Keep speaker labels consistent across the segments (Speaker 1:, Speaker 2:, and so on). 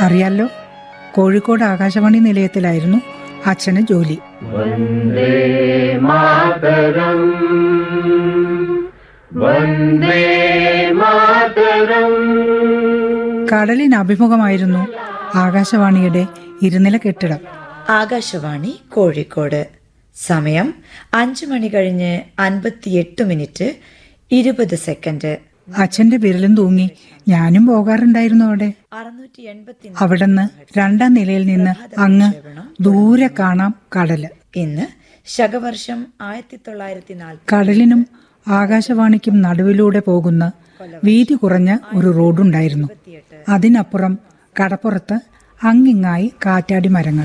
Speaker 1: അറിയാലോ കോഴിക്കോട് ആകാശവാണി നിലയത്തിലായിരുന്നു അച്ഛന് ജോലി
Speaker 2: വന്ദേ മാതരം വന്ദേ മാതരം
Speaker 1: കടലിന് അഭിമുഖമായിരുന്നു ആകാശവാണിയുടെ ഇരുനില കെട്ടിടം
Speaker 3: ആകാശവാണി കോഴിക്കോട് സമയം അഞ്ചു മണി കഴിഞ്ഞ് അൻപത്തിയെട്ട് മിനിറ്റ് ഇരുപത് സെക്കൻഡ്
Speaker 1: അച്ഛന്റെ വിരലും തൂങ്ങി ഞാനും പോകാറുണ്ടായിരുന്നു അവിടെ
Speaker 3: അറുന്നൂറ്റി എൺപത്തി
Speaker 1: അവിടുന്ന് രണ്ടാം നിലയിൽ നിന്ന് അങ്ങ് ദൂരെ കാണാം കടല്
Speaker 3: ഇന്ന് ശകവർഷം ആയിരത്തി തൊള്ളായിരത്തി നാൽപ്പത്തി
Speaker 1: കടലിനും ആകാശവാണിക്കും നടുവിലൂടെ പോകുന്ന വീതി കുറഞ്ഞ ഒരു റോഡുണ്ടായിരുന്നു അതിനപ്പുറം കടപ്പുറത്ത് അങ്ങിങ്ങായി കാറ്റാടി മരങ്ങൾ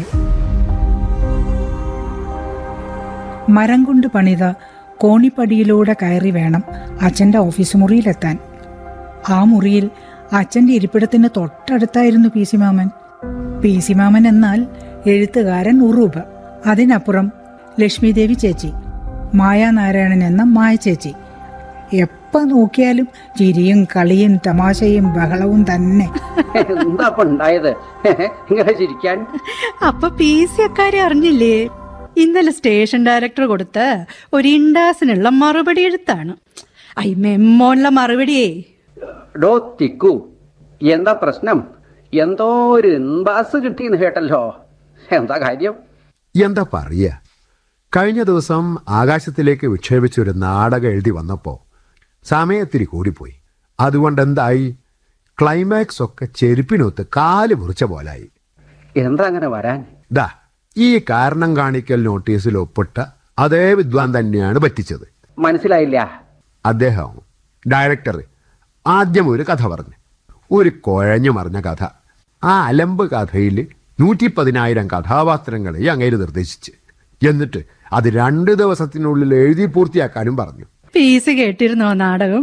Speaker 1: മരം കൊണ്ട് പണിത കോണിപ്പടിയിലൂടെ കയറി വേണം അച്ഛൻ്റെ ഓഫീസ് മുറിയിലെത്താൻ ആ മുറിയിൽ അച്ഛൻ്റെ ഇരിപ്പിടത്തിന് തൊട്ടടുത്തായിരുന്നു P C Maman P C Maman എന്നാൽ എഴുത്തുകാരൻ ഉറൂബ് അതിനപ്പുറം ലക്ഷ്മിദേവി ചേച്ചി മായാനാരായണൻ എന്ന മായ ചേച്ചി എപ്പോ നോക്കിയാലും ചിരിയും കളിയും തമാശയും ബഹളവും തന്നെ
Speaker 4: എന്താ ഇപ്പൊ ഉണ്ടായത് ഇങ്ങനെ ചിരിക്കാൻ
Speaker 5: അപ്പൊ പി സി അക്കാരെ അറിഞ്ഞില്ലേ ഇന്നലെ സ്റ്റേഷൻ ഡയറക്ടർ കൊടുത്ത ഒരു ഇൻഡാസിനുള്ള മറുപടി എഴുത്താണ് ഐ മെമ്മോനുള്ള മറുപടിയേ
Speaker 4: ഡോ തിക്കു എന്താ പ്രശ്നം എന്തോ ഒരു ഇൻബാസ് കിട്ടിയെന്ന് കേട്ടല്ലോ എന്താ കാര്യം
Speaker 6: എന്താ പറയുക കഴിഞ്ഞ ദിവസം ആകാശത്തിലേക്ക് വിക്ഷേപിച്ച ഒരു നാടകം എഴുതി വന്നപ്പോൾ സമയത്തിരി കൂടിപ്പോയി അതുകൊണ്ട് എന്തായി ക്ലൈമാക്സ് ഒക്കെ ചെരുപ്പിനൊത്ത് കാല് മുറിച്ച പോലായി
Speaker 4: എന്താ അങ്ങനെ വരാൻ
Speaker 6: ദാ ഈ കാരണം കാണിക്കൽ നോട്ടീസിൽ ഒപ്പിട്ട അതേ വിദ്വാൻ തന്നെയാണ് പറ്റിച്ചത്
Speaker 4: മനസ്സിലായില്ല
Speaker 6: അദ്ദേഹം ഡയറക്ടർ ആദ്യം ഒരു കഥ പറഞ്ഞു ഒരു കുഴഞ്ഞു മറിഞ്ഞ കഥ ആ അലമ്പ് കഥയിൽ നൂറ്റി പതിനായിരം കഥാപാത്രങ്ങളെ അങ്ങേര് നിർദ്ദേശിച്ച് എന്നിട്ട് അത് രണ്ട് ദിവസത്തിനുള്ളിൽ എഴുതി പൂർത്തിയാക്കാനും പറഞ്ഞു
Speaker 5: പി സി കേട്ടിരുന്നോ നാടകം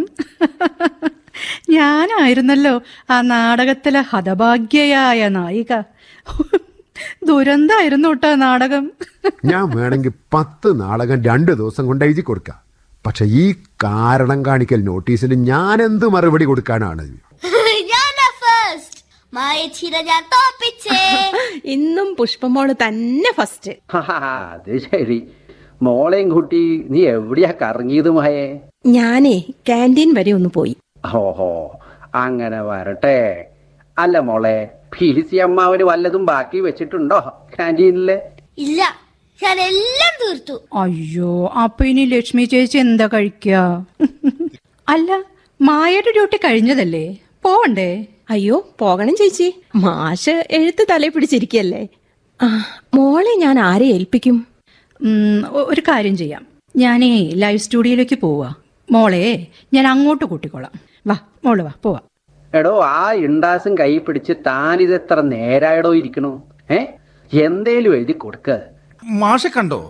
Speaker 5: ഞാനായിരുന്നല്ലോ ആ നാടകത്തിലെ ഹതഭാഗ്യയായ നായിക ദുരന്തായിരുന്നു കേട്ടോ ആ നാടകം
Speaker 6: ഞാൻ വേണമെങ്കിൽ പത്ത് നാടകം രണ്ട് ദിവസം കൊണ്ട് എഴുതി കൊടുക്കാം പക്ഷെ ഈ കാരണം കാണിക്കൽ നോട്ടീസിന് ഞാൻ എന്ത് മറുപടി കൊടുക്കാനാണ്
Speaker 7: ഞാനാ ഫസ്റ്റ് മായച്ചിര ഞാൻ തോപ്പിച്ചേ
Speaker 8: ഇന്നും പുഷ്പമോള് തന്നെ ഫസ്റ്റ്
Speaker 4: ഹാ, അത് ശരി മോളെയും കുട്ടി നീ എവിടെയാ കറങ്ങിയത് മായേ
Speaker 8: ഞാനേ ക്യാൻറ്റീൻ വരെ ഒന്ന് പോയി
Speaker 4: ഓഹോ അങ്ങനെ വരട്ടെ അല്ല മോളെ പി സി അമ്മാവന് വല്ലതും ബാക്കി വെച്ചിട്ടുണ്ടോ ക്യാൻറ്റീനില്
Speaker 7: ഇല്ല ഞാൻ എല്ലാം തീർത്തു
Speaker 5: അയ്യോ അപ്പൊ ഇനി ലക്ഷ്മി ചേച്ചി എന്താ കഴിക്കുക അല്ല മായയുടെ ഡ്യൂട്ടി കഴിഞ്ഞതല്ലേ പോവണ്ടേ
Speaker 8: അയ്യോ പോകണം ചേച്ചി മാഷ് എഴുത്ത് തലേ പിടിച്ചിരിക്കല്ലേ ആ മോളെ ഞാൻ ആരെ ഏൽപ്പിക്കും
Speaker 5: ഉം, ഒ- ഒരു കാര്യം ചെയ്യാം ഞാനേ ലൈവ് സ്റ്റുഡിയോയിലേക്ക് പോവാ മോളെ ഞാൻ അങ്ങോട്ട് കൂട്ടിക്കോളാം വാ മോള് വാ പോവാ
Speaker 4: എടോ ആ ഇണ്ടാസും കൈ പിടിച്ച് താനിത് എത്ര നേരായടോ ഇരിക്കണു ഏ എന്തേലും എഴുതി കൊടുക്ക
Speaker 9: മാഷെ കണ്ടോ